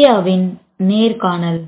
வித்யாவின் நேர்காணல்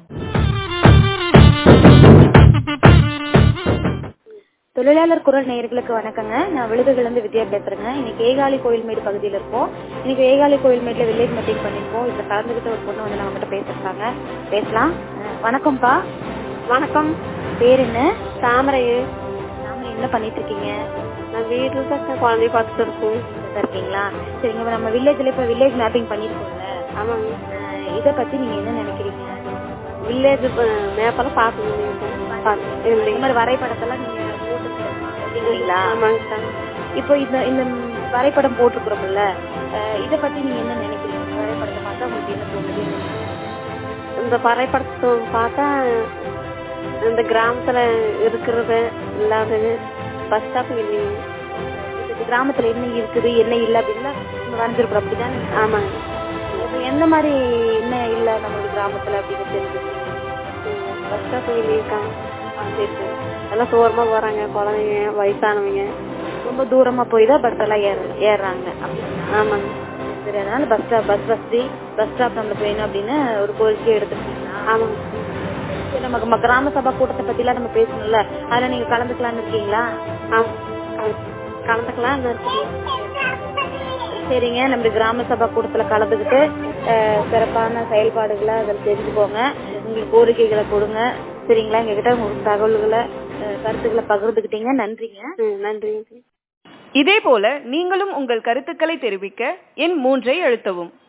தொழிலாளர் குரல் நேயர்களுக்கு வணக்கங்க நான் விழுதுகளிலிருந்து வித்யா பேசுறேங்க இன்னைக்கு ஏகாலி கோயில்மேடு பகுதியில் இருக்கோம் இன்னைக்கு ஏகாலி கோயில்மேட்ல வில்லேஜ் மீட்டிங் பண்ணிருக்கோம் இதுல கலந்துகிட்ட ஒரு பொண்ணு வந்து நம்ம கிட்ட பேசுறாங்க பேசலாம் அஹ் வணக்கம்ப்பா வணக்கம் பேர் என்ன தாமரை நாம என்ன பண்ணிட்டு இருக்கீங்க நான் வீட்டில் தான் குழந்தைய பார்த்துட்டு இருக்கோம் வீட்டுல இருக்கீங்களா சரிங்க இப்ப நம்ம வில்லேஜ்ல இப்ப வில்லேஜ் மேப்பிங் பண்ணிருக்கோம்ல ஆமாங்க அஹ் இத பத்தி நீங்க என்ன நினைக்கிறீங்க வில்லேஜ் மேப்பெல்லாம் பார்க்கணும் இந்த மாதிரி வரைபடத்தெல்லாம் நீங்க போட்டுருக்கீங்களா ஆமாங்க சார் இப்போ இந்த இந்த வரைபடம் போட்டிருக்கிறோம்ல அஹ் இத பத்தி நீங்க என்ன நினைக்கிறீங்க இந்த வரைபடத்தை பார்த்தா உங்களுக்கு என்ன தோணுது இந்த வரைபடத்தை பார்த்தா இந்த கிராமத்துல இருக்கிறது இல்லாதது பஸ் ஸ்டாப் இல்லைங்க இப்ப கிராமத்துல என்ன இருக்குது என்ன இல்ல அப்படின்னா நம்ம வரைஞ்சிருக்கிறோம் அப்படிதானே ஆமாங்க இப்ப எந்த மாதிரி என்ன இல்ல நம்ம கிராமத்துல அப்படின்னு தெரிஞ்சு பஸ் ஸ்டாப் இல்லையிருக்காங்க சரி சரி எல்லாம் சோரமா போறாங்க குழந்தைங்க வயசானவங்க ரொம்ப தூரமா போய் தான் பஸ் எல்லாம் ஏற ஏறுறாங்க அப்படின்னா ஆமாங்க சரி அதனால பஸ் ஸ்டாப் பஸ் வசதி பஸ் ஸ்டாப் நம்மளுக்கு வேணும் அப்படின்னு ஒரு கோரிக்கை எடுத்துருக்கீங்களா ஆமாங்க சரி, நம்ம நம்ம கிராம சபா கூட்டத்தை பத்தி எல்லாம் நம்ம பேசணும்ல அதுல நீங்க கலந்துக்கலாம்னு இருக்கீங்களா ஆமாம் கலந்துக்கலாம் இருக்குங்க சரிங்க நம்ம கிராம சபா கூட்டத்துல கலந்துக்கிட்டு அஹ், சிறப்பான செயல்பாடுகளை அதில் தெரிஞ்சுக்கோங்க உங்களுக்கு கோரிக்கைகளை கொடுங்க சரிங்களா எங்ககிட்ட உங்களுக்கு தகவல்களை அஹ், கருத்துக்களை பகிர்ந்துக்கிட்டீங்க நன்றிங்க ம் நன்றிங்க இதேபோல நீங்களும் உங்கள் கருத்துக்களை தெரிவிக்க எண் மூன்றை அழுத்தவும்